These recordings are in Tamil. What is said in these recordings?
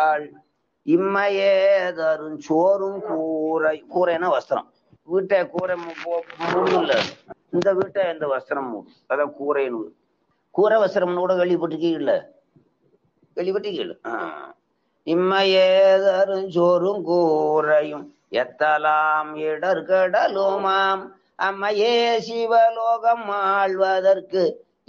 இம்மையே தரும் சோறும் கூரை கூரைன்னா வஸ்திரம் வீட்டை கூரை மூடும் இல்ல இந்த வீட்டை இந்த வஸ்திரம் மூடும் அதான் கூரைன்னு கூரை வஸ்திரம்னு கூட கேள்விப்பட்டிருக்கீங்கல்ல கேள்விப்பட்டிருக்கீங்க இம்மையே தரும் சோறும் கூரையும் எத்தலாம் இடர்கடலுமாம் அம்மையே சிவலோகம் ஆழ்வதற்கு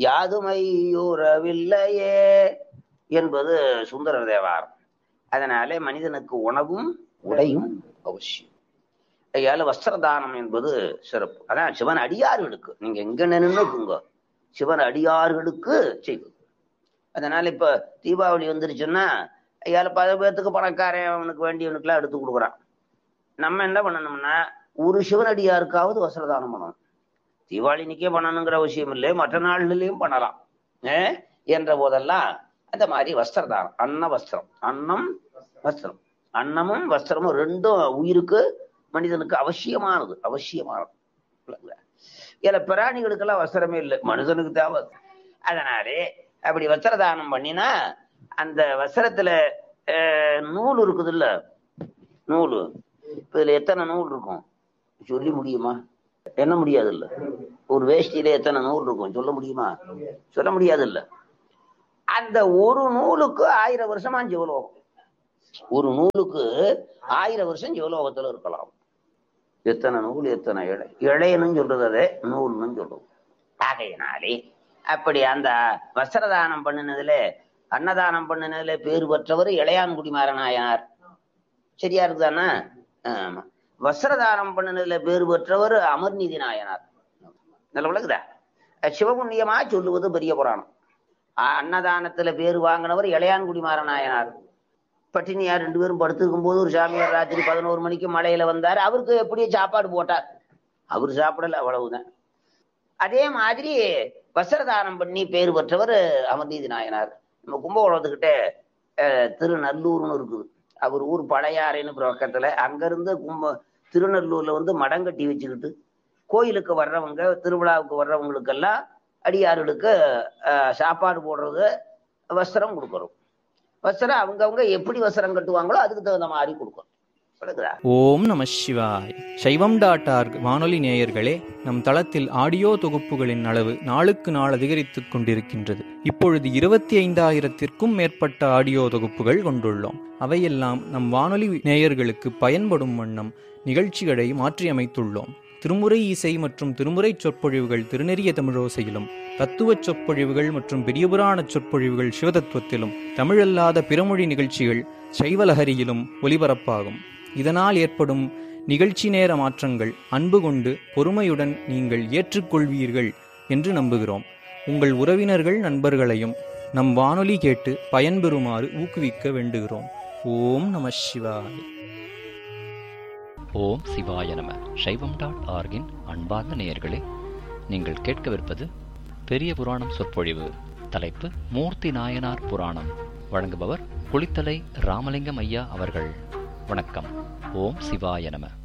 யாதுமையுறவில்லையே என்பது சுந்தர தேவாரம் அதனாலே மனிதனுக்கு உணவும் உடையும் அவசியம் ஐயால வஸ்திரதானம் என்பது சிறப்பு அதான் சிவன் அடியார்களுக்கு நீங்க எங்க நின்றுக்குங்க சிவன் அடியார்களுக்கு செய்வது அதனால இப்ப தீபாவளி வந்துருச்சுன்னா ஐயால பல பேர்த்துக்கு பணக்காரன் அவனுக்கு வேண்டியவனுக்குலாம் எடுத்து கொடுக்குறான் நம்ம என்ன பண்ணணும்னா ஒரு சிவனடியாருக்காவது வஸ்திரதானம் பண்ணணும் தீபாவளி இன்னைக்கே பண்ணணுங்கிற அவசியம் இல்லை மற்ற நாள்லயும் பண்ணலாம் ஏ என்ற போதெல்லாம் அந்த மாதிரி வஸ்திரதானம் அன்ன வஸ்திரம் அன்னம் வஸ்திரம் அன்னமும் வஸ்திரமும் ரெண்டும் உயிருக்கு மனிதனுக்கு அவசியமானது அவசியமானது இல்ல பிராணிகளுக்கெல்லாம் வஸ்திரமே இல்லை மனிதனுக்கு தேவை அதனாலே அப்படி வஸ்திரதானம் பண்ணினா அந்த வஸ்திரத்துல நூல் இருக்குது இல்ல நூல் இதுல எத்தனை நூல் இருக்கும் சொல்லி முடியுமா என்ன முடியாது இல்ல ஒரு வேஷ்டியில எத்தனை நூல் இருக்கும் சொல்ல முடியுமா சொல்ல முடியாது இல்ல அந்த ஒரு நூலுக்கு ஆயிரம் வருஷமா ஜீவலோகம் ஒரு நூலுக்கு ஆயிரம் வருஷம் ஜீவலோகத்துல இருக்கலாம் எத்தனை நூல் எத்தனை இழை இழையன்னு சொல்றது அதே நூல்னு சொல்றது ஆகையினாலே அப்படி அந்த வஸ்திரதானம் பண்ணினதுல அன்னதானம் பண்ணினதுல பேர் பெற்றவர் இளையான்குடி மாறனாயார் சரியா இருக்குதானா ஆமா வஸ்திரதானம் பண்ணினதுல பேர் பெற்றவர் அமர்நீதி நாயனார் நல்ல விளக்குதா சிவபுண்ணியமா சொல்லுவது பெரிய புராணம் அன்னதானத்துல பேர் வாங்கினவர் இளையான்குடி மாறனாயனார் பட்டினியார் ரெண்டு பேரும் படுத்திருக்கும் போது ஒரு சாமியார் ராத்திரி பதினோரு மணிக்கு மலையில வந்தார் அவருக்கு எப்படியே சாப்பாடு போட்டார் அவர் சாப்பிடல அவ்வளவுதான் அதே மாதிரி வஸ்திரதானம் பண்ணி பேர் பெற்றவர் அமர்நீதி நாயனார் நம்ம கும்பகோணத்துக்கிட்ட திருநல்லூர்னு இருக்குது அவர் ஊர் பழையாறைன்னு பக்கத்துல அங்கிருந்து கும்ப திருநல்லூர்ல வந்து மடங்கட்டி வச்சுக்கிட்டு கோயிலுக்கு வர்றவங்க திருவிழாவுக்கு வர்றவங்களுக்கெல்லாம் அடியார்களுக்கு சாப்பாடு போடுறது வஸ்திரம் கொடுக்குறோம் வஸ்திரம் அவங்கவுங்க எப்படி வஸ்திரம் கட்டுவாங்களோ அதுக்கு தகுந்த மாதிரி கொடுக்கும் ஓம் நம சிவாய் சைவம் டாட் ஆர்க் வானொலி நேயர்களே நம் தளத்தில் ஆடியோ தொகுப்புகளின் அளவு நாளுக்கு நாள் அதிகரித்துக் கொண்டிருக்கின்றது இப்பொழுது இருபத்தி ஐந்தாயிரத்திற்கும் மேற்பட்ட ஆடியோ தொகுப்புகள் கொண்டுள்ளோம் அவையெல்லாம் நம் வானொலி நேயர்களுக்கு பயன்படும் வண்ணம் நிகழ்ச்சிகளை மாற்றியமைத்துள்ளோம் திருமுறை இசை மற்றும் திருமுறை சொற்பொழிவுகள் திருநெறிய தமிழோசையிலும் தத்துவச் சொற்பொழிவுகள் மற்றும் பெரியபுராண சொற்பொழிவுகள் சிவதத்துவத்திலும் தமிழல்லாத பிறமொழி நிகழ்ச்சிகள் சைவலஹரியிலும் ஒலிபரப்பாகும் இதனால் ஏற்படும் நிகழ்ச்சி நேர மாற்றங்கள் அன்பு கொண்டு பொறுமையுடன் நீங்கள் ஏற்றுக்கொள்வீர்கள் என்று நம்புகிறோம் உங்கள் உறவினர்கள் நண்பர்களையும் நம் வானொலி கேட்டு பயன்பெறுமாறு ஊக்குவிக்க வேண்டுகிறோம் ஓம் நம சிவாய் ஓம் சிவாய நம சைவம் டாட் ஆர்கின் அன்பார்ந்த நேயர்களே நீங்கள் கேட்கவிருப்பது பெரிய புராணம் சொற்பொழிவு தலைப்பு மூர்த்தி நாயனார் புராணம் வழங்குபவர் குளித்தலை ராமலிங்கம் ஐயா அவர்கள் வணக்கம் ஓம் சிவாய நம